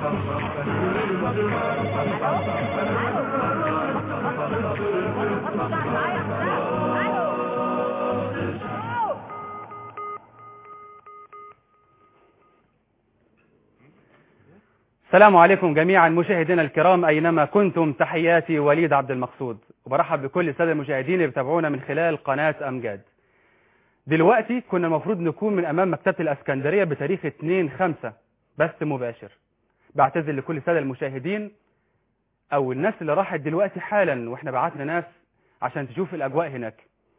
السلام عليكم جميعا مشاهدينا الكرام أينما كنتم تحياتي وليد عبد المقصود وبرحب بكل السادة المشاهدين اللي بيتابعونا من خلال قناة أمجاد دلوقتي كنا المفروض نكون من أمام مكتبة الأسكندرية بتاريخ 2 5 بس مباشر بعتذر لكل السادة المشاهدين أو الناس اللي راحت دلوقتي حالا وإحنا بعتنا ناس عشان تشوف الأجواء هناك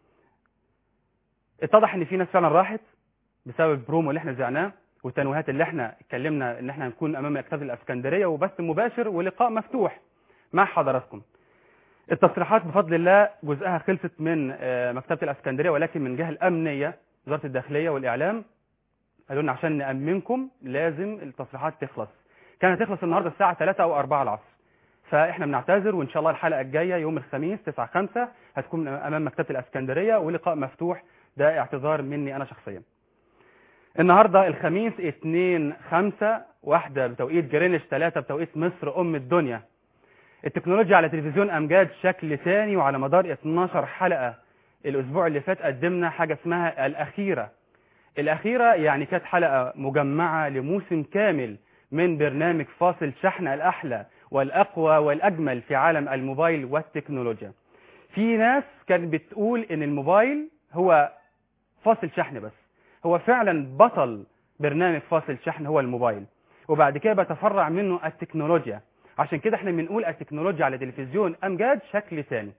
اتضح إن في ناس فعلا راحت بسبب البرومو اللي احنا زعناه والتنويهات اللي احنا اتكلمنا ان احنا هنكون امام مكتبه الاسكندريه وبث مباشر ولقاء مفتوح مع حضراتكم. التصريحات بفضل الله جزءها خلصت من آه، مكتبه الاسكندريه ولكن من جهه الامنيه وزاره الداخليه والاعلام قالوا لنا عشان نامنكم لازم التصريحات تخلص. كانت هتخلص النهارده الساعه 3 او 4 العصر. فاحنا بنعتذر وان شاء الله الحلقه الجايه يوم الخميس 9 5 هتكون امام مكتبه الاسكندريه ولقاء مفتوح ده اعتذار مني انا شخصيا. النهاردة الخميس 2 5 واحدة بتوقيت جرينش 3 بتوقيت مصر أم الدنيا التكنولوجيا على تلفزيون أمجاد شكل تاني وعلى مدار 12 حلقة الأسبوع اللي فات قدمنا حاجة اسمها الأخيرة الأخيرة يعني كانت حلقة مجمعة لموسم كامل من برنامج فاصل شحن الأحلى والأقوى والأجمل في عالم الموبايل والتكنولوجيا في ناس كانت بتقول إن الموبايل هو فاصل شحن بس هو فعلا بطل برنامج فاصل شحن هو الموبايل وبعد كده بتفرع منه التكنولوجيا عشان كده احنا بنقول التكنولوجيا على تلفزيون امجاد شكل ثاني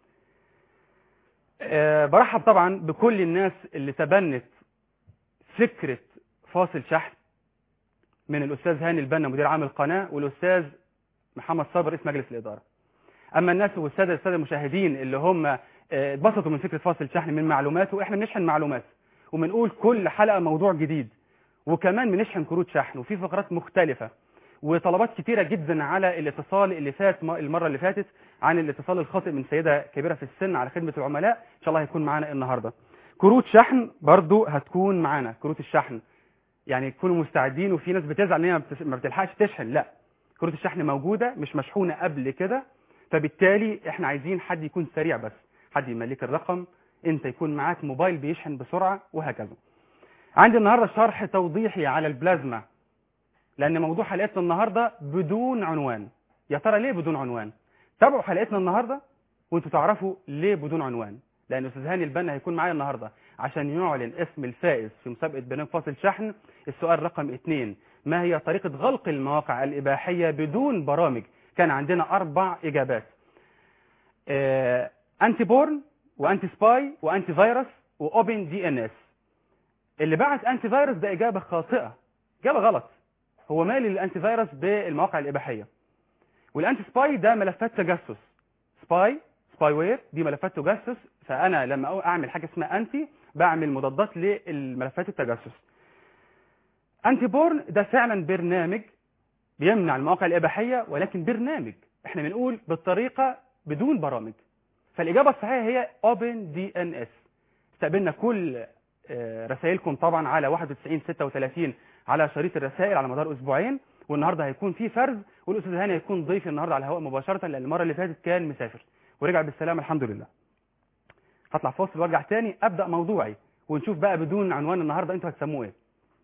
أه برحب طبعا بكل الناس اللي تبنت فكرة فاصل شحن من الأستاذ هاني البنا مدير عام القناة والأستاذ محمد صابر رئيس مجلس الإدارة أما الناس والسادة السادة المشاهدين اللي هم آه، اتبسطوا من فكرة فاصل شحن من معلوماته احنا بنشحن معلومات وبنقول كل حلقة موضوع جديد وكمان بنشحن كروت شحن وفي فقرات مختلفة وطلبات كتيرة جدا على الاتصال اللي فات م- المرة اللي فاتت عن الاتصال الخاطئ من سيدة كبيرة في السن على خدمة العملاء ان شاء الله هيكون معانا النهاردة كروت شحن برضو هتكون معانا كروت الشحن يعني تكونوا مستعدين وفي ناس بتزعل ان هي ما بتس- ما بتلحقش تشحن لا كروت الشحن موجودة مش مشحونة قبل كده فبالتالي احنا عايزين حد يكون سريع بس حد يملك الرقم انت يكون معاك موبايل بيشحن بسرعة وهكذا عندي النهاردة شرح توضيحي على البلازما لان موضوع حلقتنا النهاردة بدون عنوان يا ترى ليه بدون عنوان تابعوا حلقتنا النهاردة وانتوا تعرفوا ليه بدون عنوان لان استاذ هاني البنا هيكون معايا النهاردة عشان يعلن اسم الفائز في مسابقة برنامج فاصل شحن السؤال رقم اثنين ما هي طريقة غلق المواقع الإباحية بدون برامج كان عندنا أربع إجابات آه، أنتي بورن وأنتي سباي وأنتي فيروس وأوبن دي إن إس اللي بعت أنتي فيروس ده إجابة خاطئة إجابة غلط هو مالي الأنتي فيروس بالمواقع الإباحية والأنتي سباي ده ملفات تجسس سباي سباي وير دي ملفات تجسس فأنا لما أعمل حاجة اسمها أنتي بعمل مضادات للملفات التجسس أنتي بورن ده فعلا برنامج بيمنع المواقع الإباحية ولكن برنامج احنا بنقول بالطريقة بدون برامج فالإجابة الصحيحة هي Open DNS استقبلنا كل آه، رسائلكم طبعا على 91 36 على شريط الرسائل على مدار أسبوعين والنهارده هيكون في فرز والأستاذ هاني هيكون ضيفي النهارده على الهواء مباشرة لأن المرة اللي فاتت كان مسافر ورجع بالسلامة الحمد لله هطلع فاصل وارجع تاني أبدأ موضوعي ونشوف بقى بدون عنوان النهارده انتوا هتسموه ايه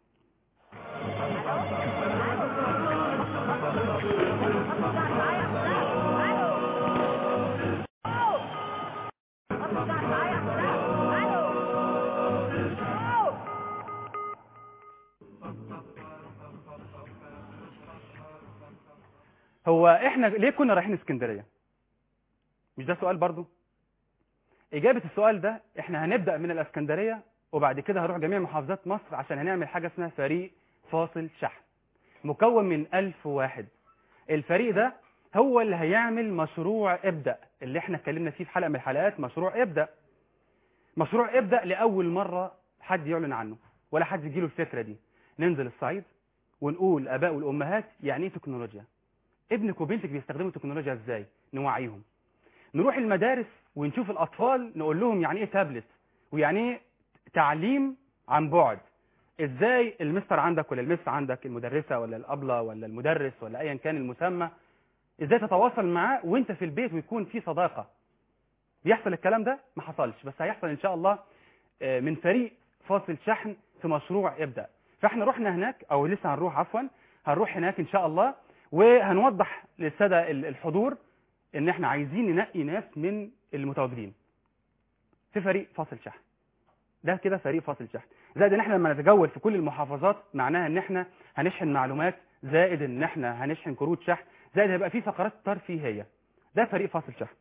هو احنا ليه كنا رايحين اسكندريه مش ده سؤال برضو اجابه السؤال ده احنا هنبدا من الاسكندريه وبعد كده هنروح جميع محافظات مصر عشان هنعمل حاجه اسمها فريق فاصل شحن مكون من ألف واحد الفريق ده هو اللي هيعمل مشروع ابدأ اللي احنا اتكلمنا فيه في حلقة من الحلقات مشروع ابدأ مشروع ابدأ لأول مرة حد يعلن عنه ولا حد يجيله الفكرة دي ننزل الصعيد ونقول آباء والأمهات يعني ايه تكنولوجيا ابنك وبنتك بيستخدموا التكنولوجيا ازاي نوعيهم نروح المدارس ونشوف الأطفال نقول لهم يعني ايه تابلت ويعني ايه تعليم عن بعد ازاي المستر عندك ولا المس عندك المدرسه ولا الابله ولا المدرس ولا ايا كان المسمى ازاي تتواصل معاه وانت في البيت ويكون في صداقه بيحصل الكلام ده ما حصلش بس هيحصل ان شاء الله آه، من فريق فاصل شحن في مشروع ابدا فاحنا رحنا هناك او لسه هنروح عفوا هنروح هناك ان شاء الله وهنوضح للساده ال- الحضور ان احنا عايزين ننقي ناس من المتواجدين في فريق فاصل شحن ده كده فريق فاصل شحن زائد ان احنا لما نتجول في كل المحافظات معناها ان احنا هنشحن معلومات زائد ان احنا هنشحن كروت شحن زائد هيبقى في فقرات ترفيهيه ده فريق فاصل شحن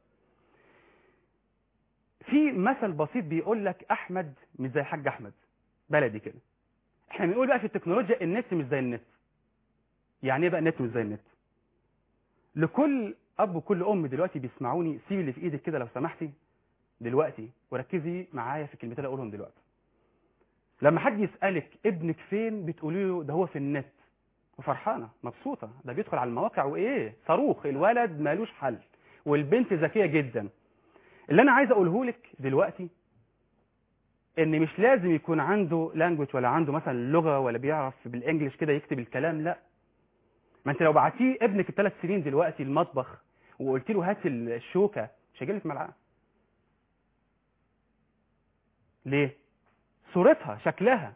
في مثل بسيط بيقول لك احمد مش زي حاج احمد بلدي كده احنا بنقول بقى في التكنولوجيا النت مش زي النت يعني ايه بقى النت مش زي النت لكل اب وكل ام دلوقتي بيسمعوني سيبي اللي في ايدك كده لو سمحتي دلوقتي وركزي معايا في الكلمتين اللي اقولهم دلوقتي لما حد يسالك ابنك فين بتقولي له ده هو في النت وفرحانه مبسوطه ده بيدخل على المواقع وايه صاروخ الولد مالوش حل والبنت ذكيه جدا اللي انا عايز اقوله لك دلوقتي ان مش لازم يكون عنده لانجوج ولا عنده مثلا لغه ولا بيعرف بالانجلش كده يكتب الكلام لا ما انت لو بعتيه ابنك الثلاث سنين دلوقتي المطبخ وقلت له هات الشوكه مش هيجيب لك ملعقه ليه صورتها شكلها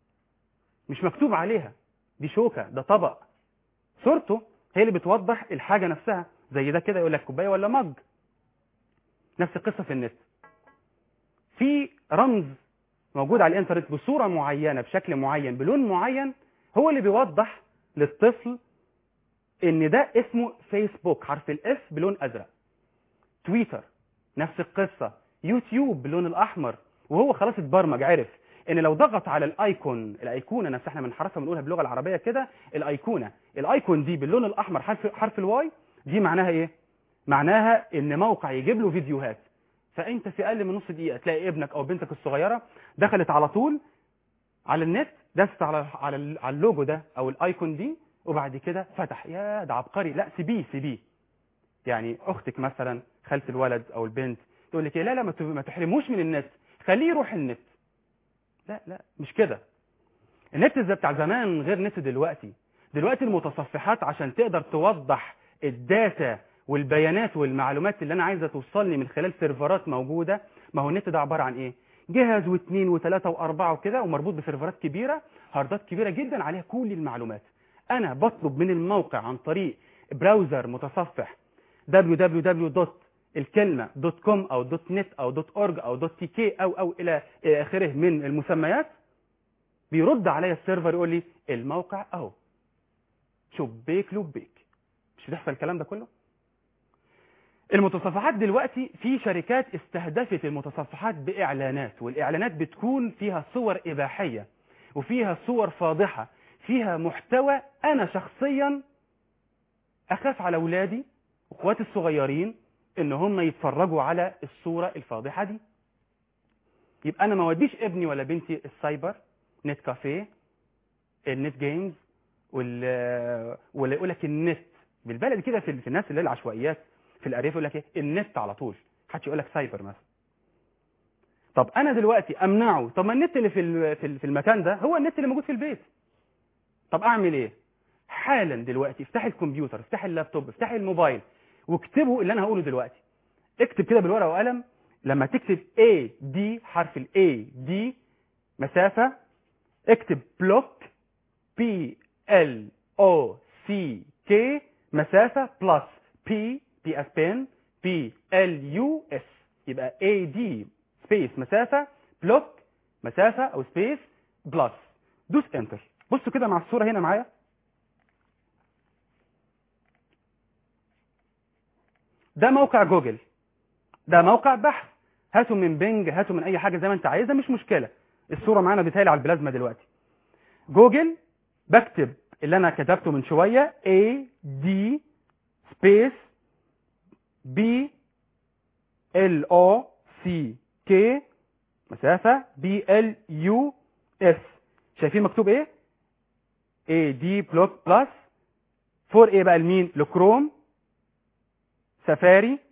مش مكتوب عليها دي شوكه ده طبق صورته هي اللي بتوضح الحاجه نفسها زي ده كده يقول لك كوبايه ولا مج نفس القصه في النت في رمز موجود على الانترنت بصوره معينه بشكل معين بلون معين هو اللي بيوضح للطفل ان ده اسمه فيسبوك حرف الاف بلون ازرق تويتر نفس القصه يوتيوب باللون الاحمر وهو خلاص اتبرمج عرف ان لو ضغط على الايكون الايقونه نفسها احنا بنحرفها بنقولها باللغه العربيه كده الايقونه الايكون دي باللون الاحمر حرف حرف الواي دي معناها ايه معناها ان موقع يجيب له فيديوهات فانت في اقل من نص دقيقه تلاقي ابنك او بنتك الصغيره دخلت على طول على النت دست على على ال- على اللوجو ده او الايكون دي وبعد كده فتح يا ده عبقري لا سيبيه سيبيه يعني اختك مثلا خالة الولد او البنت تقول لك إيه، لا لا ما ت- ما تحرموش من النت خليه يروح النت لا لا مش كده النت زي بتاع زمان غير نت دلوقتي دلوقتي المتصفحات عشان تقدر توضح الداتا والبيانات والمعلومات اللي انا عايزه توصلني من خلال سيرفرات موجوده ما هو النت ده عباره عن ايه جهاز واثنين وثلاثه واربعه وكده ومربوط بسيرفرات كبيره هاردات كبيره جدا عليها كل المعلومات انا بطلب من الموقع عن طريق براوزر متصفح www. الكلمة دوت كوم أو دوت نت أو دوت أورج أو دوت تي كي أو أو إلى إلى آخره من المسميات بيرد عليا السيرفر يقول لي الموقع أهو شبيك لبيك مش بيحصل الكلام ده كله المتصفحات دلوقتي في شركات استهدفت المتصفحات بإعلانات والإعلانات بتكون فيها صور إباحية وفيها صور فاضحة فيها محتوى أنا شخصيا أخاف على أولادي واخواتي الصغيرين ان هم يتفرجوا على الصورة الفاضحة دي يبقى انا ما وديش ابني ولا بنتي السايبر نت كافيه النت جيمز وال ولا يقول لك النت بالبلد كده في في الناس اللي هي العشوائيات في الارياف يقول لك ايه النت على طول محدش يقول لك سايبر مثلا طب انا دلوقتي امنعه طب ما النت اللي في ال- في ال- في المكان ده هو النت اللي موجود في البيت طب اعمل ايه حالا دلوقتي افتحي الكمبيوتر افتحي اللابتوب افتحي الموبايل واكتبوا اللي انا هقوله دلوقتي اكتب كده بالورقه وقلم لما تكتب A D حرف ال A D مسافة اكتب بلوك P L O C K مسافة بلس P P as pen P L U S يبقى A D سبيس مسافة بلوك مسافة او سبيس بلس دوس انتر بصوا كده مع الصورة هنا معايا ده موقع جوجل ده موقع بحث هاتوا من بينج هاتوا من اي حاجه زي ما انت عايزها مش مشكله الصوره معانا بتهيألي على البلازما دلوقتي جوجل بكتب اللي انا كتبته من شويه A D سبيس B L O C K مسافه B L U S شايفين مكتوب ايه A D بلوك بلس فور ايه بقى لمين لكروم سفاري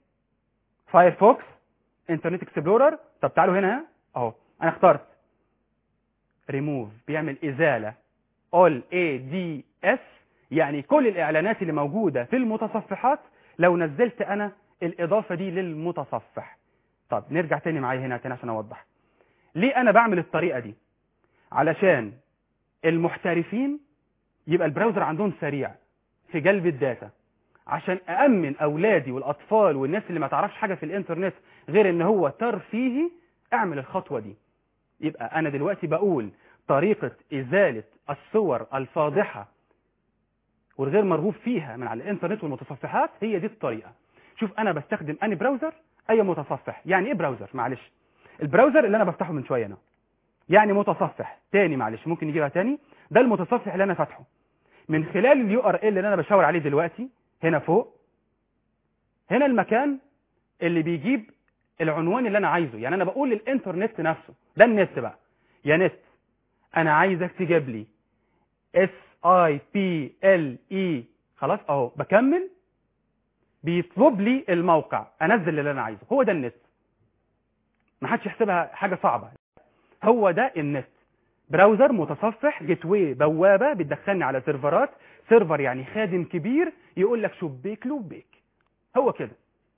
فايرفوكس انترنت اكسبلورر طب تعالوا هنا اهو انا اخترت ريموف بيعمل ازاله all a d s يعني كل الاعلانات اللي موجوده في المتصفحات لو نزلت انا الاضافه دي للمتصفح طب نرجع تاني معايا هنا تاني عشان اوضح ليه انا بعمل الطريقه دي علشان المحترفين يبقى البراوزر عندهم سريع في جلب الداتا عشان أأمن أولادي والأطفال والناس اللي ما تعرفش حاجة في الإنترنت غير إن هو ترفيهي اعمل الخطوة دي يبقى أنا دلوقتي بقول طريقة إزالة الصور الفاضحة والغير مرغوب فيها من على الإنترنت والمتصفحات هي دي الطريقة شوف أنا بستخدم أني براوزر أي متصفح يعني إيه براوزر معلش البراوزر اللي أنا بفتحه من شوية هنا يعني متصفح تاني معلش ممكن نجيبها تاني ده المتصفح اللي أنا فاتحه من خلال اليو ار ال اللي أنا بشاور عليه دلوقتي هنا فوق هنا المكان اللي بيجيب العنوان اللي انا عايزه يعني انا بقول للانترنت نفسه ده النت بقى يا نت انا عايزك تجيب لي اس اي بي ال اي خلاص اهو بكمل بيطلب لي الموقع انزل اللي انا عايزه هو ده النت ما حدش يحسبها حاجه صعبه هو ده النت براوزر متصفح جيت واي بوابه بتدخلني على سيرفرات سيرفر يعني خادم كبير يقول لك شبيك لبيك هو كده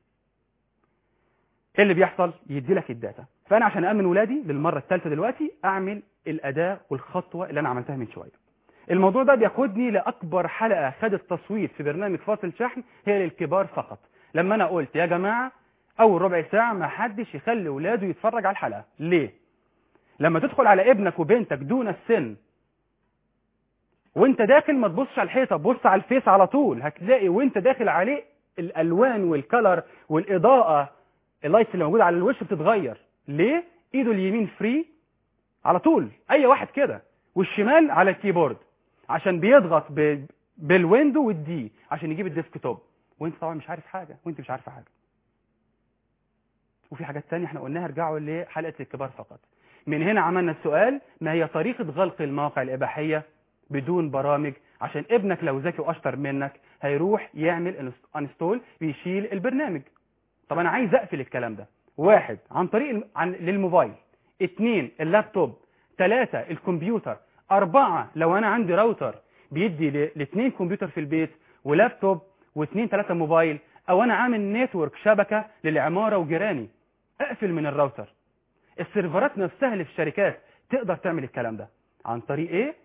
ايه اللي بيحصل يدي لك الداتا فانا عشان امن ولادي للمره الثالثه دلوقتي اعمل الاداه والخطوه اللي انا عملتها من شويه الموضوع ده بياخدني لاكبر حلقه خدت تصويت في برنامج فاصل شحن هي للكبار فقط لما انا قلت يا جماعه اول ربع ساعه ما حدش يخلي ولاده يتفرج على الحلقه ليه لما تدخل على ابنك وبنتك دون السن وانت داخل ما تبصش على الحيطه بص على الفيس على طول هتلاقي وانت داخل عليه الالوان والكلر والاضاءه اللايتس اللي موجوده على الوش بتتغير ليه ايده اليمين فري على طول اي واحد كده والشمال على الكيبورد عشان بيضغط ب... بالويندو والدي عشان يجيب الديسك توب وانت طبعا مش عارف حاجه وانت مش عارفه حاجه وفي حاجات تانية احنا قلناها ارجعوا لحلقه الكبار فقط من هنا عملنا السؤال ما هي طريقه غلق المواقع الاباحيه بدون برامج عشان ابنك لو ذكي واشطر منك هيروح يعمل انستول بيشيل البرنامج طب انا عايز اقفل الكلام ده واحد عن طريق الم... عن للموبايل اثنين اللابتوب ثلاثة الكمبيوتر أربعة لو أنا عندي راوتر بيدي لاثنين كمبيوتر في البيت ولابتوب واثنين ثلاثة موبايل أو أنا عامل نتورك شبكة للعمارة وجيراني أقفل من الراوتر السيرفرات نفسها اللي في الشركات تقدر تعمل الكلام ده عن طريق ايه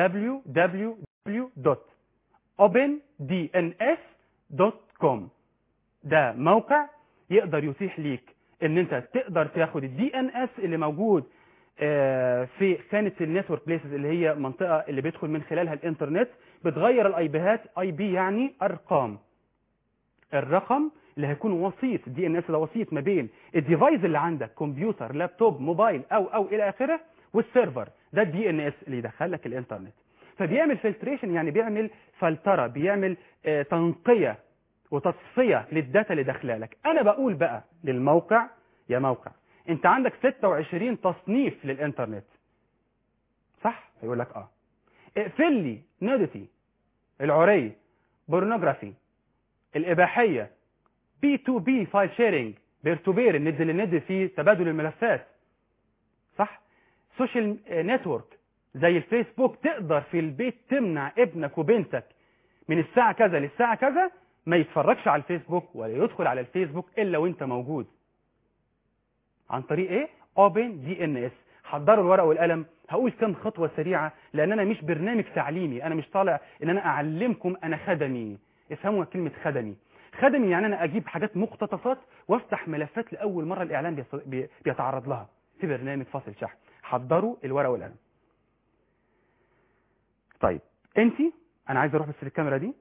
www.opendns.com ده موقع يقدر يتيح ليك ان انت تقدر تاخد الدي ان اس اللي موجود في خانه النتورك بليسز اللي هي منطقه اللي بيدخل من خلالها الانترنت بتغير الاي بيهات اي بي يعني ارقام الرقم اللي هيكون وسيط دي ان اس ده وسيط ما بين الديفايس اللي عندك كمبيوتر لابتوب موبايل او او الى اخره والسيرفر ده الدي ان اس اللي يدخل لك الانترنت فبيعمل فلتريشن يعني بيعمل فلتره بيعمل آه تنقيه وتصفيه للداتا اللي داخله لك انا بقول بقى للموقع يا موقع انت عندك 26 تصنيف للانترنت صح هيقول لك اه اقفل لي نودتي العري بورنوجرافي الاباحيه بي تو بي فايل شيرنج بير تو بير الند للند في تبادل الملفات صح سوشيال نتورك زي الفيسبوك تقدر في البيت تمنع ابنك وبنتك من الساعة كذا للساعة كذا ما يتفرجش على الفيسبوك ولا يدخل على الفيسبوك إلا وانت موجود عن طريق ايه اوبن دي ان اس حضروا الورقه والقلم هقول كم خطوه سريعه لان انا مش برنامج تعليمي انا مش طالع ان انا اعلمكم انا خدمي افهموا كلمه خدمي خدمي يعني انا اجيب حاجات مقتطفات وافتح ملفات لاول مره الاعلام بيتعرض لها في برنامج فاصل شحن حضروا الورقه والقلم طيب انت انا عايز اروح بس للكاميرا دي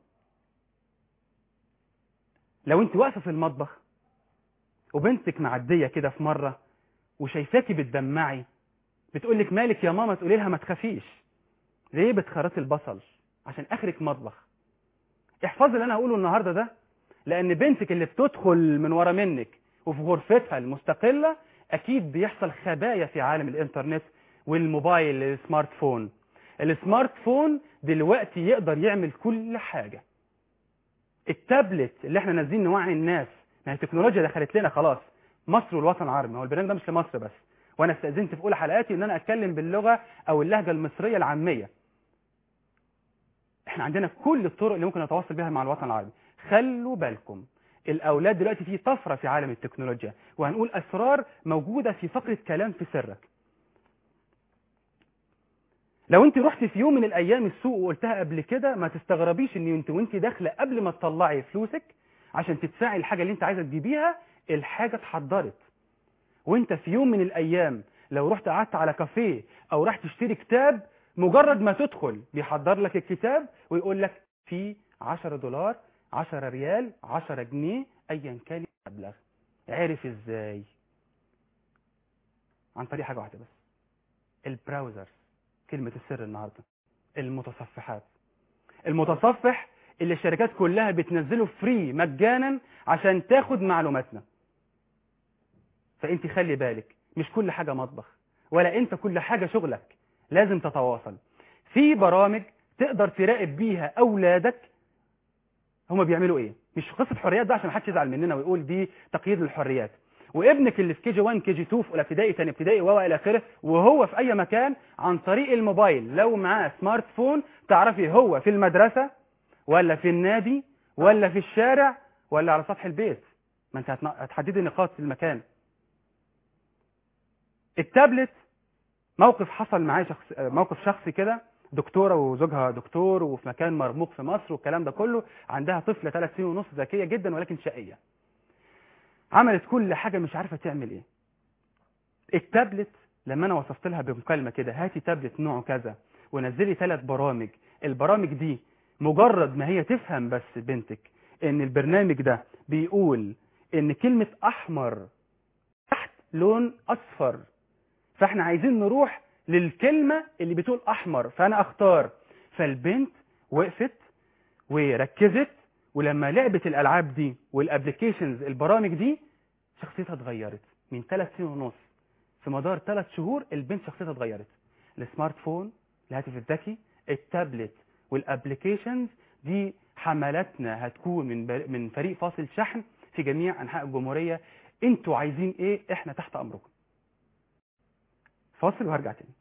لو انت واقفه في المطبخ وبنتك معديه كده في مره وشايفاكي بتدمعي بتقول لك مالك يا ماما تقولي لها ما تخافيش ليه بتخرطي البصل عشان اخرك مطبخ احفظي اللي انا هقوله النهارده ده لان بنتك اللي بتدخل من ورا منك وفي غرفتها المستقله اكيد بيحصل خبايا في عالم الانترنت والموبايل السمارت فون السمارت فون دلوقتي يقدر يعمل كل حاجه التابلت اللي احنا نازلين نوعي الناس ما هي التكنولوجيا دخلت لنا خلاص مصر والوطن العربي هو البرنامج ده مش لمصر بس وانا استاذنت في اولى حلقاتي ان انا اتكلم باللغه او اللهجه المصريه العاميه احنا عندنا كل الطرق اللي ممكن نتواصل بها مع الوطن العربي خلوا بالكم الاولاد دلوقتي في طفره في عالم التكنولوجيا وهنقول اسرار موجوده في فقره كلام في سرك لو انت رحت في يوم من الايام السوق وقلتها قبل كده ما تستغربيش ان انت وانت داخله قبل ما تطلعي فلوسك عشان تدفعي الحاجه اللي انت عايزه تجيبيها الحاجه اتحضرت وانت في يوم من الايام لو رحت قعدت على كافيه او رحت تشتري كتاب مجرد ما تدخل بيحضر لك الكتاب ويقول لك في 10 دولار 10 ريال 10 جنيه ايا كان المبلغ عرف ازاي عن طريق حاجه واحده بس البراوزر كلمه السر النهارده المتصفحات المتصفح اللي الشركات كلها بتنزله فري مجانا عشان تاخد معلوماتنا فانت خلي بالك مش كل حاجه مطبخ ولا انت كل حاجه شغلك لازم تتواصل في برامج تقدر تراقب بيها اولادك هما بيعملوا ايه مش قصه حريات ده عشان ما حدش يزعل مننا ويقول دي تقييد للحريات وابنك اللي في كي جي 1 كي جي 2 في اولى ابتدائي ثاني ابتدائي وهو الى اخره وهو في اي مكان عن طريق الموبايل لو معاه سمارت فون تعرفي هو في المدرسه ولا في النادي ولا في الشارع ولا على سطح البيت ما انت هتن- هتحددي نقاط المكان التابلت موقف حصل معايا شخص موقف شخصي كده دكتوره وزوجها دكتور وفي مكان مرموق في مصر والكلام ده كله عندها طفله ثلاث سنين ونص ذكيه جدا ولكن شقيه عملت كل حاجه مش عارفه تعمل ايه التابلت لما انا وصفت لها بمكالمه كده هاتي تابلت نوعه كذا ونزلي ثلاث برامج البرامج دي مجرد ما هي تفهم بس بنتك ان البرنامج ده بيقول ان كلمه احمر تحت لون اصفر فاحنا عايزين نروح للكلمة اللي بتقول أحمر فأنا أختار فالبنت وقفت وركزت ولما لعبت الألعاب دي والابليكيشنز البرامج دي شخصيتها اتغيرت من ثلاث سنين ونص في مدار ثلاث شهور البنت شخصيتها اتغيرت السمارت فون الهاتف الذكي التابلت والابليكيشنز دي حملاتنا هتكون من بر- من فريق فاصل شحن في جميع انحاء الجمهوريه انتوا عايزين ايه احنا تحت امركم فاصل وهرجع تاني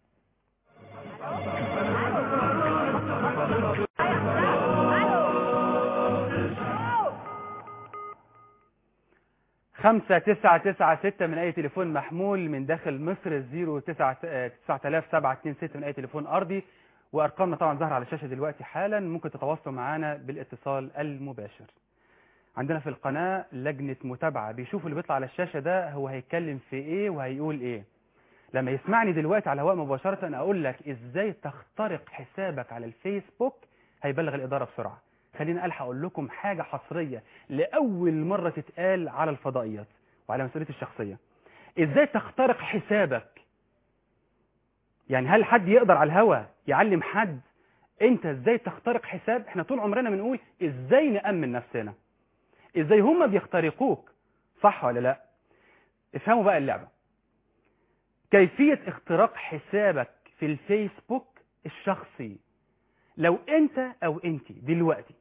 خمسة تسعة تسعة ستة من أي تليفون محمول من داخل مصر الزيرو تسعة تسعة آلاف سبعة اتنين ستة من أي تليفون أرضي وأرقامنا طبعا ظاهرة على الشاشة دلوقتي حالا ممكن تتواصلوا معنا بالاتصال المباشر عندنا في القناة لجنة متابعة بيشوفوا اللي بيطلع على الشاشة ده هو هيتكلم في إيه وهيقول إيه لما يسمعني دلوقتي على الهواء مباشرة أقول لك إزاي تخترق حسابك على الفيسبوك هيبلغ الإدارة بسرعة خليني ألحق أقول لكم حاجة حصرية لأول مرة تتقال على الفضائيات وعلى مسؤوليتي الشخصية إزاي تخترق حسابك يعني هل حد يقدر على الهوا يعلم حد انت ازاي تخترق حساب احنا طول عمرنا بنقول ازاي نأمن نفسنا ازاي هم بيخترقوك صح ولا لا افهموا بقى اللعبة كيفية اختراق حسابك في الفيسبوك الشخصي لو انت او انت دلوقتي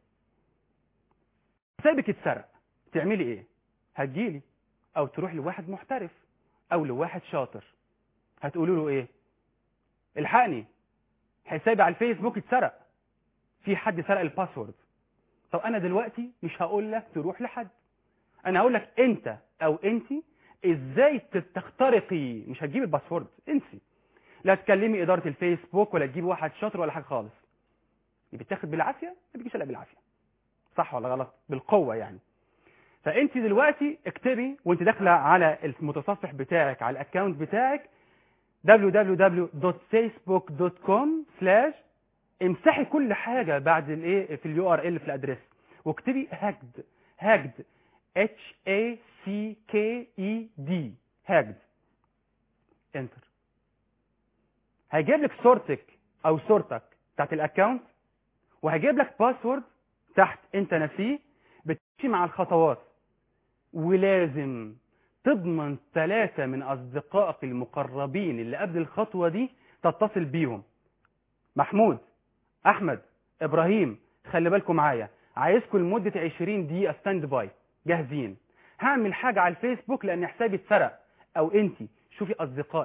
حسابك اتسرق تعملي ايه هتجيلي او تروح لواحد محترف او لواحد شاطر هتقولوا له ايه الحقني حسابي على الفيسبوك اتسرق في حد سرق الباسورد طب انا دلوقتي مش هقول لك تروح لحد انا هقول لك انت او انت ازاي تخترقي مش هتجيب الباسورد انسي لا تكلمي اداره الفيسبوك ولا تجيبي واحد شاطر ولا حاجه خالص اللي بيتاخد بالعافيه ما بيجيش الا بالعافيه صح ولا غلط بالقوه يعني فانت دلوقتي اكتبي وانت داخله على المتصفح بتاعك على الاكونت بتاعك www.facebook.com slash امسحي كل حاجه بعد الايه في اليو ار ال في الادريس واكتبي هاجد هاجد اتش اي سي كي اي دي هاجد انتر هيجيب لك صورتك او صورتك بتاعت الاكونت وهيجيب لك باسورد تحت انت ناسيه بتمشي مع الخطوات ولازم تضمن ثلاثة من أصدقائك المقربين اللي قبل الخطوة دي تتصل بيهم محمود أحمد إبراهيم خلي بالكم معايا عايزكم لمدة 20 دقيقة ستاند باي جاهزين هعمل حاجة على الفيسبوك لأن حسابي اتسرق أو أنت شوفي أصدقائك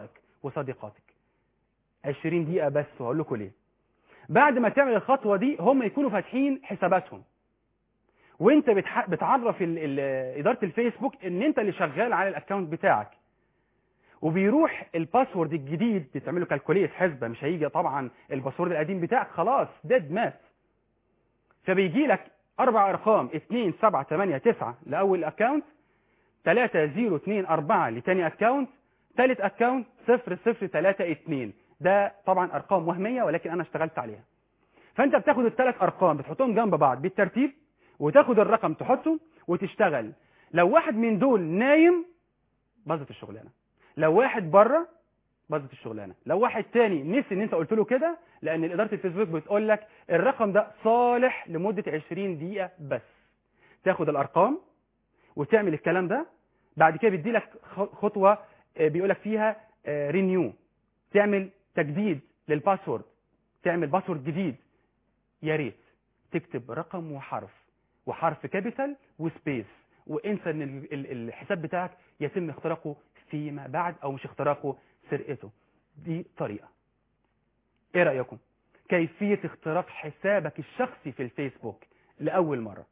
وصديقاتك 20 دقيقة بس وهقول لكم ليه بعد ما تعمل الخطوة دي هم يكونوا فاتحين حساباتهم وانت بتح... بتعرف ال... ال... اداره الفيسبوك ان انت اللي شغال على الاكونت بتاعك وبيروح الباسورد الجديد بتعمله كالكوليت حسبه مش هيجي طبعا الباسورد القديم بتاعك خلاص ديد مات فبيجي لك اربع ارقام 2 7 8 9 لاول اكونت 3 0 2 4 لتاني اكونت ثالث اكونت 0 0 3 2 ده طبعا ارقام وهميه ولكن انا اشتغلت عليها فانت بتاخد الثلاث ارقام بتحطهم جنب بعض بالترتيب وتاخد الرقم تحطه وتشتغل لو واحد من دول نايم باظت الشغلانه لو واحد بره باظت الشغلانه لو واحد تاني نسي ان انت قلت له كده لان اداره الفيسبوك بتقول لك الرقم ده صالح لمده 20 دقيقه بس تاخد الارقام وتعمل الكلام ده بعد كده بيدي لك خطوه بيقول لك فيها رينيو تعمل تجديد للباسورد تعمل باسورد جديد يا ريت تكتب رقم وحرف وحرف كابيتال وسبيس وانسى ان ال- ال- الحساب بتاعك يتم اختراقه فيما بعد او مش اختراقه سرقته دي طريقه ايه رايكم كيفيه اختراق حسابك الشخصي في الفيسبوك لاول مره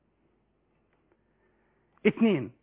اتنين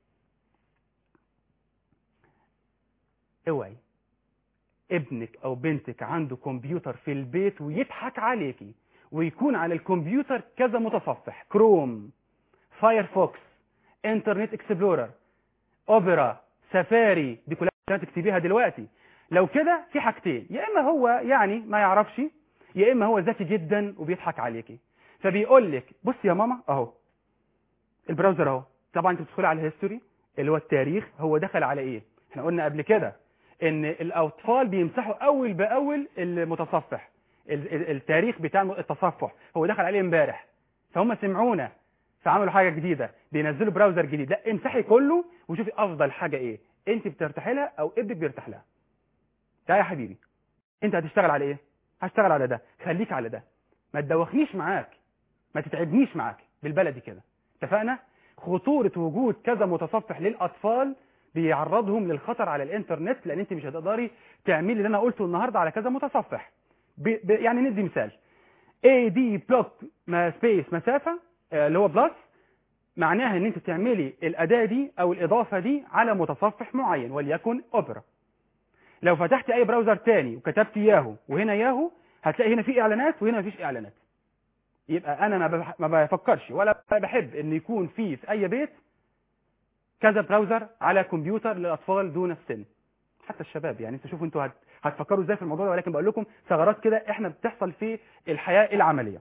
اوعي ابنك او بنتك عنده كمبيوتر في البيت ويضحك عليكي ويكون على الكمبيوتر كذا متصفح كروم فايرفوكس انترنت اكسبلورر اوبرا سفاري دي كلها تكتبيها دلوقتي لو كده في حاجتين يا اما هو يعني ما يعرفش يا اما هو ذكي جدا وبيضحك عليكي فبيقول لك بص يا ماما اهو البراوزر اهو طبعا انت بتدخلي على الهيستوري اللي هو التاريخ هو دخل على ايه احنا قلنا قبل كده ان الاطفال بيمسحوا اول باول المتصفح ال- ال- التاريخ بتاع التصفح هو دخل عليه امبارح فهم سمعونا فعملوا حاجه جديده بينزلوا براوزر جديد لا امسحي كله وشوفي افضل حاجه ايه انت بترتاحي لها او ابنك بيرتاح لها تعالى يا حبيبي انت هتشتغل على ايه هشتغل على ده خليك على ده ما تدوخنيش معاك ما تتعبنيش معاك بالبلدي كده اتفقنا خطوره وجود كذا متصفح للاطفال بيعرضهم للخطر على الانترنت لان انت مش هتقدري تعملي اللي انا قلته النهارده على كذا متصفح ب... ب... يعني ندي مثال اي دي بلوك ما سبيس مسافه آه، اللي هو بلس معناها ان انت تعملي الاداه دي او الاضافه دي على متصفح معين وليكن اوبرا لو فتحت اي براوزر تاني وكتبت ياهو وهنا ياهو هتلاقي هنا في اعلانات وهنا مفيش اعلانات يبقى انا ما بح- ما بفكرش ولا بحب ان يكون في في اي بيت كذا براوزر على كمبيوتر للاطفال دون السن حتى الشباب يعني انتوا شوفوا انتوا هت- هتفكروا ازاي في الموضوع ده ولكن بقول لكم ثغرات كده احنا بتحصل في الحياه العمليه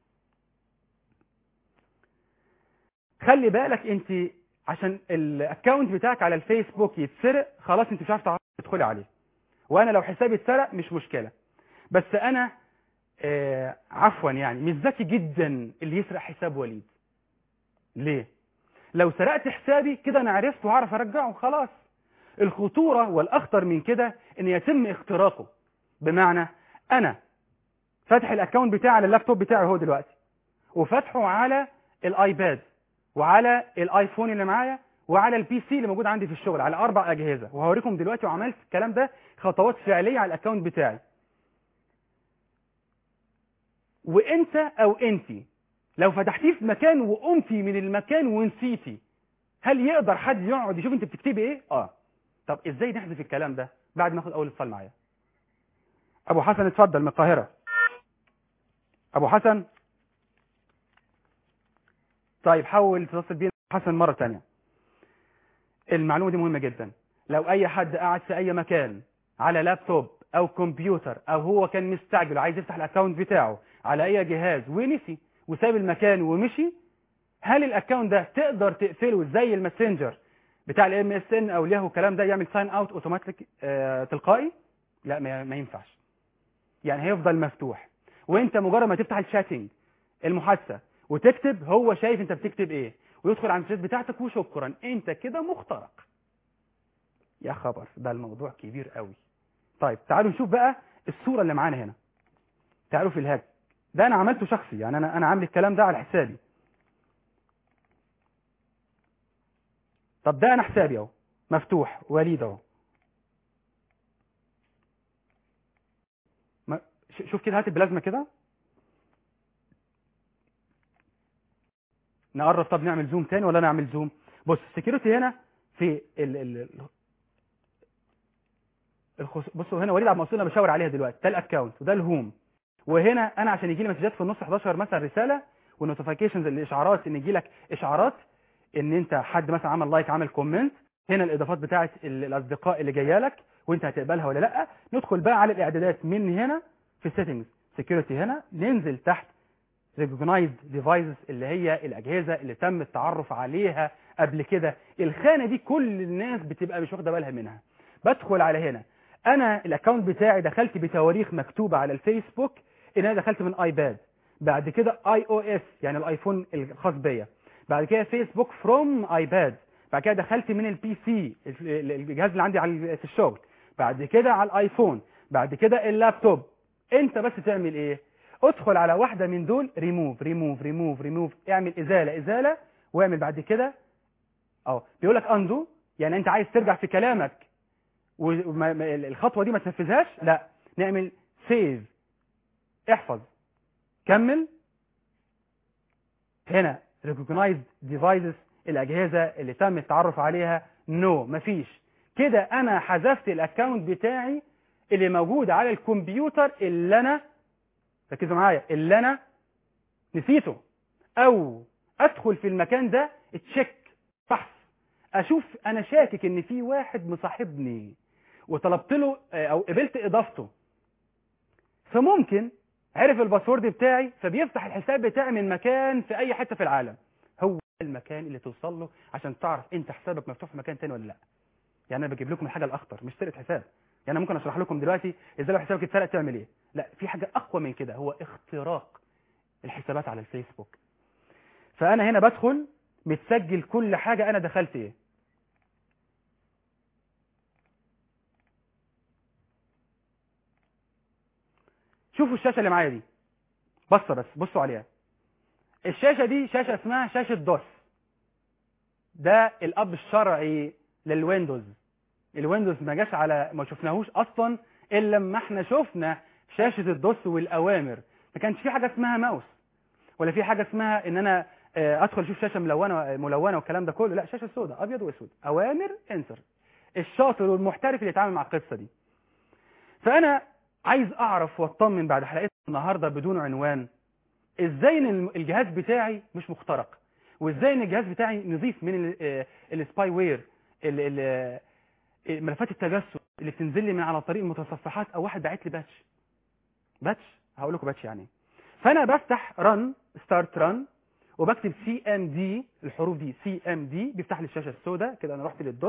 خلي بالك انت عشان الاكونت بتاعك على الفيسبوك يتسرق خلاص انت مش عارف تعرف تدخلي عليه وانا لو حسابي اتسرق مش مشكله بس انا آه عفوا يعني مش ذكي جدا اللي يسرق حساب وليد ليه لو سرقت حسابي كده انا عرفت وهعرف ارجعه خلاص الخطوره والاخطر من كده ان يتم اختراقه بمعنى انا فاتح الاكونت بتاعي على اللابتوب بتاعي هو دلوقتي وفاتحه على الايباد وعلى الايفون اللي معايا وعلى البي سي اللي موجود عندي في الشغل على اربع اجهزه وهوريكم دلوقتي وعملت الكلام ده خطوات فعليه على الاكونت بتاعي وانت او انت لو فتحتيه في مكان وقمتي من المكان ونسيتي هل يقدر حد يقعد يشوف انت بتكتبي ايه اه طب ازاي نحذف الكلام ده بعد ما اخد اول اتصال معايا ابو حسن اتفضل من القاهره ابو حسن طيب حاول تتصل بينا حسن مرة تانية المعلومة دي مهمة جدا لو اي حد قاعد في اي مكان على لابتوب او كمبيوتر او هو كان مستعجل وعايز يفتح الاكونت بتاعه على اي جهاز ونسي وساب المكان ومشي هل الاكونت ده تقدر تقفله زي الماسنجر بتاع الام اس ان او الياهو الكلام ده يعمل ساين اوت اوتوماتيك تلقائي لا ما ما ينفعش يعني هيفضل مفتوح وانت مجرد ما تفتح الشاتنج المحادثه وتكتب هو شايف انت بتكتب ايه ويدخل على الشات بتاعتك وشكرا انت كده مخترق يا خبر ده الموضوع كبير قوي طيب تعالوا نشوف بقى الصوره اللي معانا هنا تعالوا في الهاك ده انا عملته شخصي يعني انا انا عامل الكلام ده على حسابي طب ده انا حسابي اهو مفتوح وليد اهو ش- شوف كده هات البلازما كده نقرب طب نعمل زوم تاني ولا نعمل زوم بص السكيورتي هنا في ال ال الخص... بصوا هنا وليد عبد المنصور انا بشاور عليها دلوقتي ده الاكونت وده الهوم وهنا انا عشان يجي لي مسجات في النص 11 مثلا رساله والنوتيفيكيشنز الاشعارات ان يجي لك اشعارات ان انت حد مثلا عمل لايك عمل كومنت هنا الاضافات بتاعه ال- الاصدقاء اللي جايه لك وانت هتقبلها ولا لا ندخل بقى على الاعدادات من هنا في سيتنجز سكيورتي هنا ننزل تحت recognized devices اللي هي الاجهزه اللي تم التعرف عليها قبل كده الخانه دي كل الناس بتبقى مش واخده بالها منها بدخل على هنا انا الاكونت بتاعي دخلت بتواريخ مكتوبه على الفيسبوك ان انا دخلت من ايباد بعد كده اي او اس يعني الايفون الخاص بيا بعد كده فيسبوك فروم ايباد بعد كده دخلت من البي سي ال- ال- الجهاز اللي عندي على في الشغل بعد كده على الايفون بعد كده اللابتوب انت بس تعمل ايه ادخل على واحده من دول ريموف ريموف ريموف ريموف اعمل ازاله ازاله واعمل بعد كده اه بيقول لك اندو يعني انت عايز ترجع في كلامك وما ما- الخطوه دي ما تنفذهاش لا نعمل سيف احفظ كمل هنا recognized devices الاجهزه اللي تم التعرف عليها نو no, مفيش كده انا حذفت الاكونت بتاعي اللي موجود على الكمبيوتر اللي انا ركزوا معايا اللي انا نسيته او ادخل في المكان ده تشيك فحص اشوف انا شاكك ان في واحد مصاحبني وطلبت له آه، او قبلت اضافته فممكن عرف الباسورد بتاعي فبيفتح الحساب بتاعي من مكان في اي حته في العالم هو المكان اللي توصل له عشان تعرف انت حسابك مفتوح في مكان تاني ولا لا يعني انا بجيب لكم الحاجه الاخطر مش سرقه حساب يعني انا ممكن اشرح لكم دلوقتي ازاي لو حسابك اتسرق تعمل ايه لا في حاجه اقوى من كده هو اختراق الحسابات على الفيسبوك فانا هنا بدخل متسجل كل حاجه انا دخلت ايه شوفوا الشاشه اللي معايا دي بصه بس بصوا عليها الشاشه دي شاشه اسمها شاشه دوس ده الاب الشرعي للويندوز الويندوز ما جاش على ما شفناهوش اصلا الا لما احنا شفنا شاشه الدوس والاوامر ما كانش في حاجه اسمها ماوس ولا في حاجه اسمها ان انا آه، ادخل اشوف شاشه ملونه ملونه والكلام ده كله لا شاشه سوداء ابيض واسود اوامر انسر الشاطر والمحترف اللي يتعامل مع القصه دي فانا عايز اعرف واطمن بعد حلقتنا النهارده بدون عنوان ازاي ان الجهاز بتاعي مش مخترق وازاي ان الجهاز بتاعي نظيف من السباي وير ال- ال- ملفات التجسس اللي بتنزل لي من على طريق المتصفحات او واحد باعت لي باتش باتش هقول لكم باتش يعني إيه. فانا بفتح رن ستارت رن وبكتب سي ام دي الحروف دي سي ام دي بيفتح لي الشاشه السوداء كده انا رحت للدوس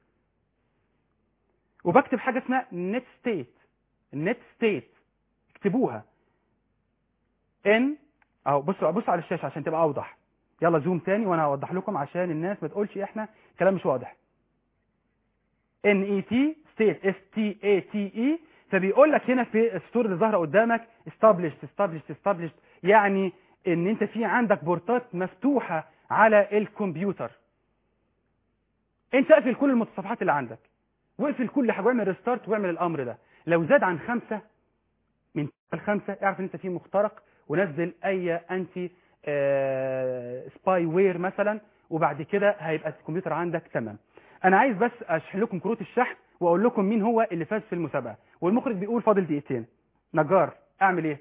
وبكتب حاجه اسمها نت ستيت النت ستيت اكتبوها ان اهو بصوا بصوا على الشاشه عشان تبقى اوضح يلا زوم تاني وانا هوضح لكم عشان الناس ما تقولش احنا كلام مش واضح ان اي تي ستيت اس تي اي تي اي فبيقول لك هنا في السطور اللي ظاهره قدامك established established established يعني ان انت في عندك بورتات مفتوحه على الكمبيوتر انت اقفل كل المتصفحات اللي عندك واقفل كل حاجه واعمل ريستارت واعمل الامر ده لو زاد عن خمسة من الخمسة اعرف ان انت في مخترق ونزل اي انتي آه سباي وير مثلا وبعد كده هيبقى الكمبيوتر عندك تمام انا عايز بس اشحن لكم كروت الشحن واقول لكم مين هو اللي فاز في المسابقه والمخرج بيقول فاضل دقيقتين نجار اعمل ايه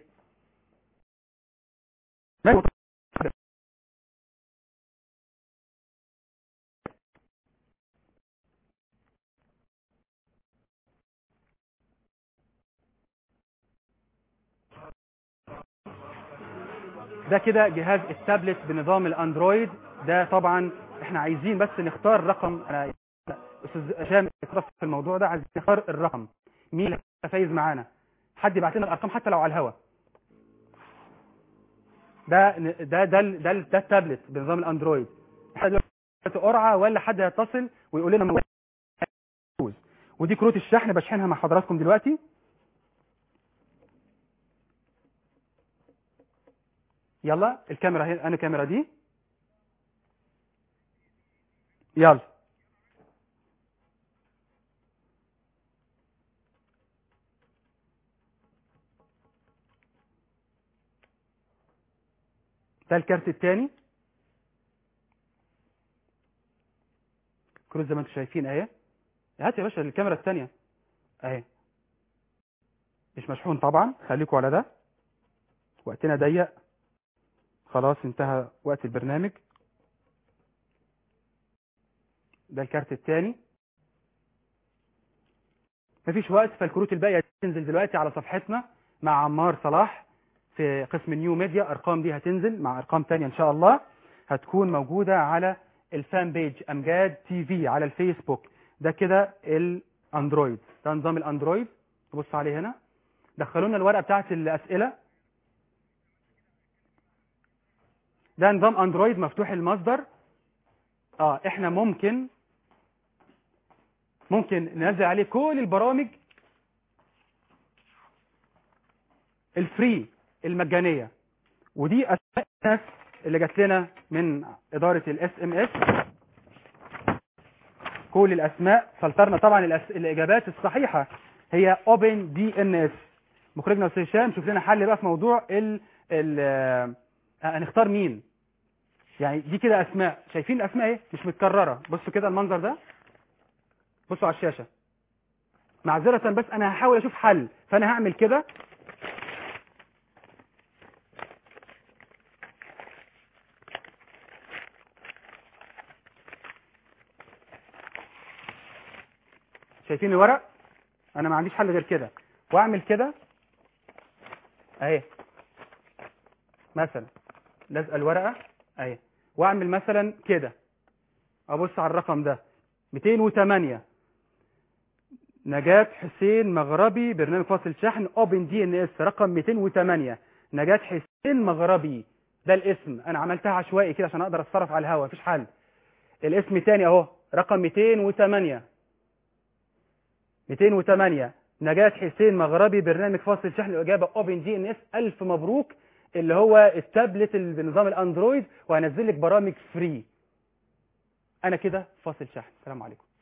ده كده جهاز التابلت بنظام الاندرويد ده طبعا احنا عايزين بس نختار رقم انا استاذ هشام اترف في الموضوع ده عايزين نختار الرقم مين اللي فايز معانا حد يبعت لنا الارقام حتى لو على الهوا ده ده ده ده, ده التابلت بنظام الاندرويد حد دلوقتي قرعه ولا حد هيتصل ويقول لنا مين هيفوز. ودي كروت الشحن بشحنها مع حضراتكم دلوقتي يلا الكاميرا هي انا الكاميرا دي يلا ده الكارت الثاني كروت زي ما انتم شايفين اهي هات يا باشا الكاميرا الثانيه اهي مش مشحون طبعا خليكم على ده وقتنا ضيق خلاص انتهى وقت البرنامج ده الكارت الثاني مفيش وقت فالكروت الباقيه هتنزل دلوقتي على صفحتنا مع عمار صلاح في قسم نيو ميديا ارقام دي هتنزل مع ارقام تانية ان شاء الله هتكون موجودة على الفان بيج امجاد تي في على الفيسبوك ده كده الاندرويد ده نظام الاندرويد تبص عليه هنا دخلوا لنا الورقه بتاعت الاسئله ده نظام اندرويد مفتوح المصدر اه احنا ممكن ممكن ننزل عليه كل البرامج الفري المجانيه ودي اسماء الناس اللي جات لنا من اداره الاس ام اس كل الاسماء فلترنا طبعا الأس... الاجابات الصحيحه هي اوبن دي ان اس مخرجنا استاذ هشام شوف لنا حل بقى في موضوع ال ال آه، هنختار مين يعني دي كده اسماء شايفين الاسماء ايه مش متكرره بصوا كده المنظر ده بصوا على الشاشه معذره بس انا هحاول اشوف حل فانا هعمل كده شايفين الورق انا ما عنديش حل غير كده واعمل كده اهي مثلا لازقه الورقه اهي واعمل مثلا كده ابص على الرقم ده 208 نجاة حسين مغربي برنامج فاصل شحن اوبن دي ان اس رقم 208 نجاة حسين مغربي ده الاسم انا عملتها عشوائي كده عشان اقدر اتصرف على الهوا مفيش حل الاسم تاني اهو رقم 208 208 نجاة حسين مغربي برنامج فاصل شحن الإجابة اوبن دي ان اس ألف مبروك اللي هو التابلت اللي بنظام الأندرويد وهنزل لك برامج فري أنا كده فاصل شحن السلام عليكم